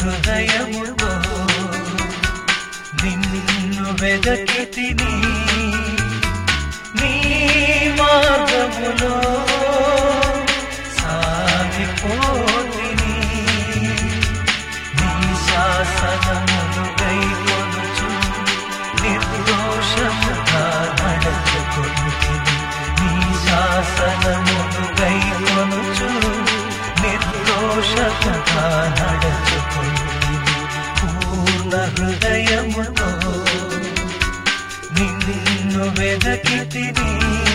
హృదయములో నిన్ను వెదకి తిని నీ మార్గములో సాగిపోతిని నీ శాసనమును గైకొనుచు నిర్దోషముగా నడచుకొనుతిని నీ శాసనమును గైకొనుచు నిర్దోషముగా నడచుకొనుతిని పూర్ణ హృదయముతో నిన్ను వెదకి తిని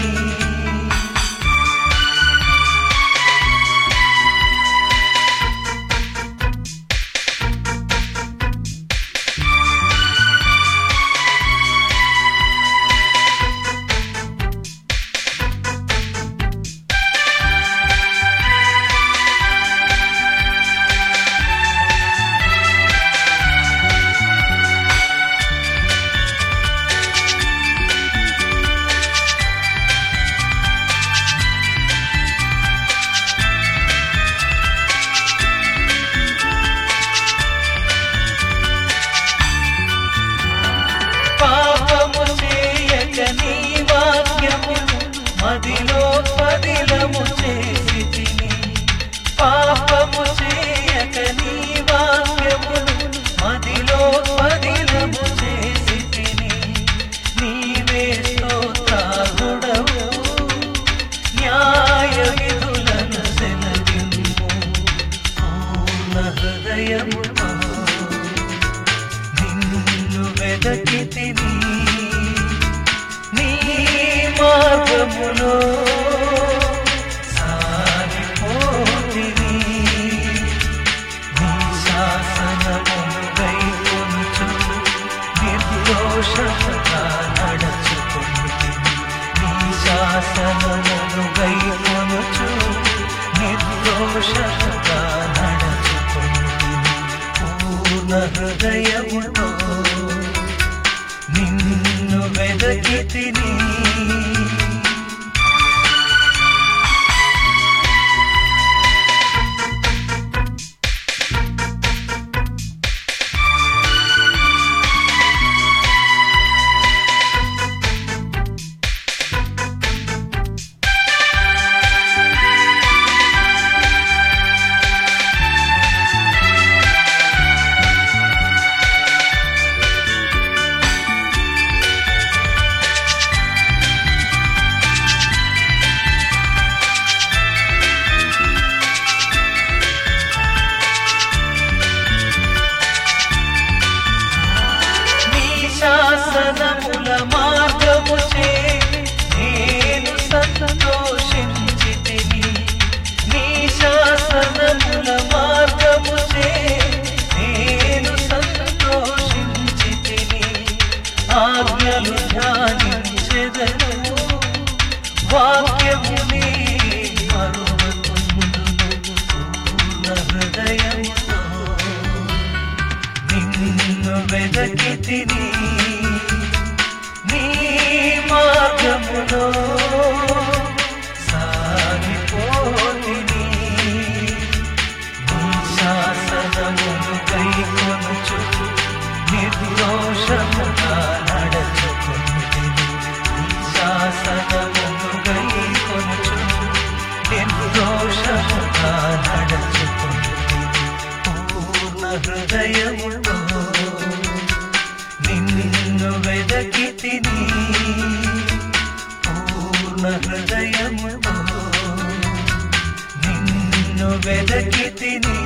పాపము చేయక నీ వాక్యము మదిలో పదిలము చేసి తిని పాపము చేయక నీ వాక్యము మదిలో పదిలము చేసి తిని నీవే స్తోత్రాగుడవు న్యాయ విధులను సెలవిమ్ము పూర్ణ హృదయముతో నిన్ను వెదకి తిని నీ మార్గములో సాగిపోతిని నీ శాసనమును గైకొనుచు నిర్దోషముగా నడచుకొనుతిని నీ శాసనమును గైకొనుచు నిర్దోషముగా నడచుకొనుతిని పూర్ణ హృదయముతో నిన్ను వెదకి తిని నీ శాసనముల మార్గము చే నేను సంతోషించితిని నీ శాసనముల మార్గము చే నేను సంతోషించితిని ఆజ్ఞలు ధ్యానించెదను వాక్యముని మరువకుందును పూర్ణ హృదయముతో నిన్ను వెదకి తిని నీ మార్గములో సాగిపోతిని నీ శాసనమును గైకొనుచు నిర్దోషముగా నడచుకొనుతిని నీ శాసనమును గైకొనుచు నిర్దోషముగా నడచుకొనుతిని పూర్ణ హృదయముతో నిన్ను వెదకి తిని పూర్ణ హృదయముతో నిన్ను వెదకి తిని